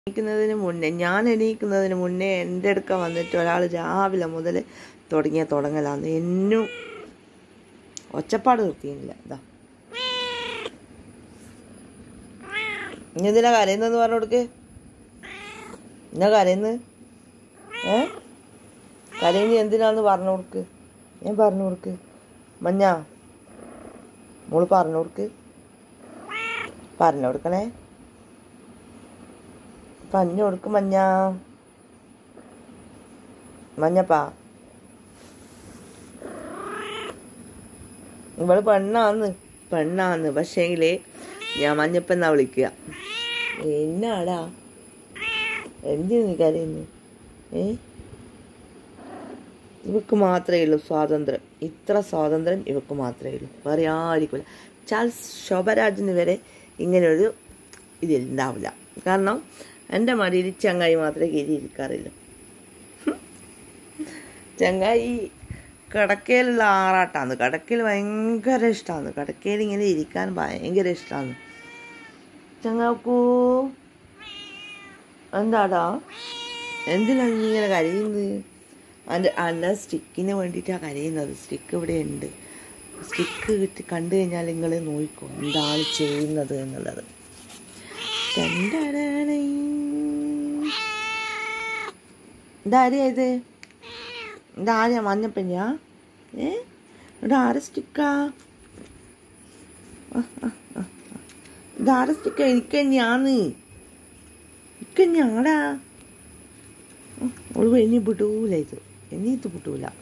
എണീക്കുന്നതിന് മുന്നേ ഞാൻ എണീക്കുന്നതിന് മുന്നേ എൻ്റെ അടുക്ക വന്നിട്ട് ഒരാൾ രാവിലെ മുതൽ തുടങ്ങിയ തുടങ്ങലാന്ന് എന്നും ഒച്ചപ്പാട് നിർത്തിയില്ല ഇതാ ഇനി എന്തിനാ കരയുന്നെന്ന് പറഞ്ഞു കൊടുക്ക് എന്നാ കരയുന്നത് ഏ കരയുന്നത് എന്തിനാന്ന് പറഞ്ഞു കൊടുക്ക് ഞാൻ പറഞ്ഞു കൊടുക്ക് മഞ്ഞ മോള് പറഞ്ഞു കൊടുക്ക് പറഞ്ഞു കൊടുക്കണേ പറഞ്ഞു കൊടുക്ക് മഞ്ഞ മഞ്ഞപ്പാ ഇവള് പെണ്ണാന്ന് പെണ്ണാന്ന് പക്ഷേങ്കില് ഞാൻ മഞ്ഞപ്പെന്നാ വിളിക്കുക എന്നാടാ എന്തിനു നീ കരയുന്നു ഏ ഇവക്ക് മാത്രമേ ഉള്ളൂ സ്വാതന്ത്ര്യം ഇത്ര സ്വാതന്ത്ര്യം ഇവക്ക് മാത്രമേ ഉള്ളൂ വേറെ ആർക്കില്ല ചാൾസ് ശോഭരാജിന് വരെ ഇങ്ങനൊരു ഇതിലുണ്ടാവില്ല കാരണം എൻ്റെ മടിയിൽ ചങ്ങായി മാത്രമേ കയറി ഇരിക്കാറില്ല ചങ്ങായി കിടക്കയിലുള്ള ആറാട്ടാണ് കിടക്കയിൽ ഭയങ്കര ഇഷ്ടമാണ് കിടക്കയിൽ ഇങ്ങനെ ഇരിക്കാൻ ഭയങ്കര ഇഷ്ടമാണ് ചങ്ങാക്കൂ എന്താടാ എന്തിനാണ് നീ ഇങ്ങനെ കരയുന്നത് എൻ്റെ എൻ്റെ സ്റ്റിക്കിന് വേണ്ടിയിട്ടാണ് കരയുന്നത് സ്റ്റിക്ക് ഇവിടെ ഉണ്ട് സ്റ്റിക്ക് കിട്ടി കണ്ടു കഴിഞ്ഞാൽ നിങ്ങൾ നോക്കിക്കോ എന്താണ് ചെയ്യുന്നത് എന്നുള്ളത് ടണ്ടടടൈ. ഇതാരെയാ ഇത് ഇതാരെയാ മഞ്ഞപ്പഞ്ഞാ ഏ ഇവിടെ ആരെ സ്റ്റിക്കാ ഇതാരെ സ്റ്റിക്കാ എനിക്ക് തന്നെയാന്ന് എനിക്ക് തന്നെയാടാ ഓള് ഇനി വിടൂല ഇത് ഇനി ഇത് വിടൂല